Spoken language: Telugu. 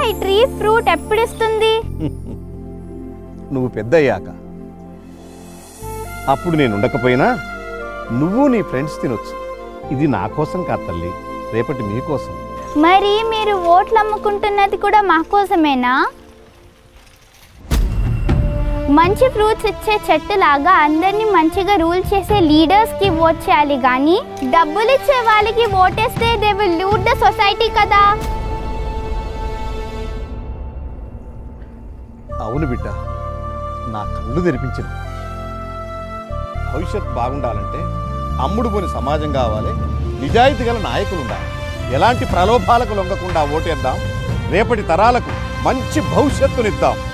ఈ ట్రీ ఫ్రూట్ ఎప్పుడు ఇస్తుంది నువ్వు పెద్దయ్యాక అప్పుడు నేను ఉండకపోయినా నువ్వు నీ ఫ్రెండ్స్ తినొచ్చు ఇది నా కోసం కాదు తల్లి రేపటి మీకోసం మరి మీరు ఓట్లు అమ్ముకుంటున్నది కూడా మా కోసమేనా మంచి ఫ్రూట్స్ ఇచ్చే చెట్టు లాగా అందరినీ మంచిగా రూల్ చేసే లీడర్స్ కి ఓట్ చేయాలి కానీ డబ్బులు ఇచ్చే వాళ్ళకి ఓటేస్తే they will loot the society కదా అవును బిడ్డ నా కళ్ళు తెరిపించిన భవిష్యత్ బాగుండాలంటే అమ్ముడు పోని సమాజం కావాలి నిజాయితీ గల నాయకులు ఉండాలి ఎలాంటి ప్రలోభాలకు లొంగకుండా ఓటేద్దాం రేపటి తరాలకు మంచి భవిష్యత్తునిద్దాం